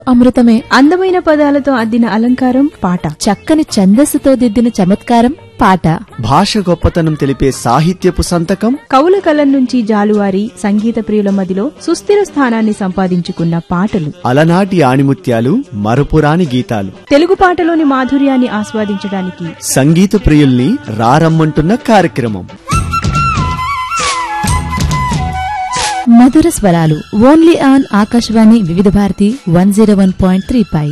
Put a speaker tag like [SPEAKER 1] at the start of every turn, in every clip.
[SPEAKER 1] అమృతమే
[SPEAKER 2] అందమైన పదాలతో అద్దిన అలంకారం పాట
[SPEAKER 1] చక్కని ఛందస్సుతో దిద్దిన చమత్కారం పాట
[SPEAKER 3] భాష గొప్పతనం తెలిపే సాహిత్యపు సంతకం
[SPEAKER 2] కవుల కలం నుంచి జాలువారి సంగీత ప్రియుల మదిలో సుస్థిర స్థానాన్ని సంపాదించుకున్న పాటలు
[SPEAKER 3] అలనాటి ఆణిముత్యాలు మరపురాని గీతాలు
[SPEAKER 2] తెలుగు పాటలోని మాధుర్యాన్ని ఆస్వాదించడానికి
[SPEAKER 3] సంగీత ప్రియుల్ని రారమ్మంటున్న కార్యక్రమం
[SPEAKER 1] మధుర స్వరాలు only on Akashvani Vividh Bharati one zero one point three పై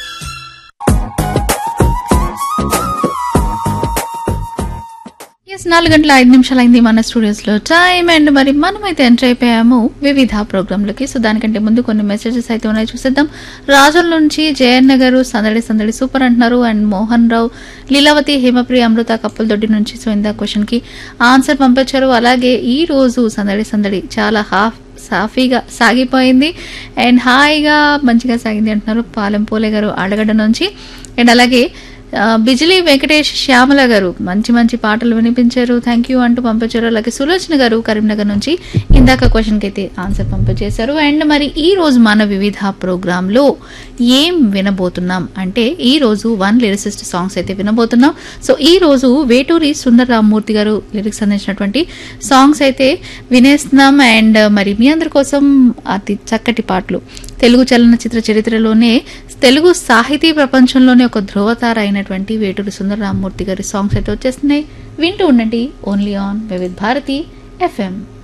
[SPEAKER 4] ఎస్ నాలుగు గంటల ఐదు నిమిషాలైంది మన స్టూడియోస్ లో టైం అండ్ మరి మనమైతే ఎంటర్ అయిపోయాము వివిధ ప్రోగ్రాంలకి సో దానికంటే ముందు కొన్ని మెసేజెస్ అయితే ఉన్నాయి చూసేద్దాం రాజుల నుంచి జయన్న గారు సందడి సందడి సూపర్ అంటున్నారు అండ్ మోహన్ రావు లీలావతి హేమప్రియ అమృత కప్పల దొడ్డి నుంచి సో ఇందా క్వశ్చన్ కి ఆన్సర్ పంపించారు అలాగే ఈ రోజు సందడి సందడి చాలా హాఫ్ సాఫీగా సాగిపోయింది అండ్ హాయిగా మంచిగా సాగింది అంటున్నారు పాలెం పోలే గారు ఆడగడ్డ నుంచి అండ్ అలాగే ఆ, బిజిలీ వెంకటేష్ శ్యామల గారు మంచి మంచి పాటలు వినిపించారు థ్యాంక్ యూ అంటూ పంపించారు అలాగే సులోచన గారు కరీంనగర్ నుంచి ఇందాక క్వశ్చన్కి అయితే ఆన్సర్ పంపించేశారు అండ్ మరి ఈ రోజు మన వివిధ ప్రోగ్రాంలో ఏం వినబోతున్నాం అంటే ఈ రోజు వన్ లిరిసిస్ట్ సాంగ్స్ అయితే వినబోతున్నాం సో ఈ రోజు వేటూరి సుందర రామ్మూర్తి గారు లిరిక్స్ అందించినటువంటి సాంగ్స్ అయితే వినేస్తున్నాం అండ్ మరి మీ అందరి కోసం అతి చక్కటి పాటలు తెలుగు చలనచిత్ర చరిత్రలోనే తెలుగు సాహితీ ప్రపంచంలోనే ఒక ధ్రువతార అయినటువంటి వేటూరి సుందర రామ్మూర్తి గారి సాంగ్స్ అయితే వచ్చేస్తున్నాయి వింటూ ఉండండి only on Vividh Bharati FM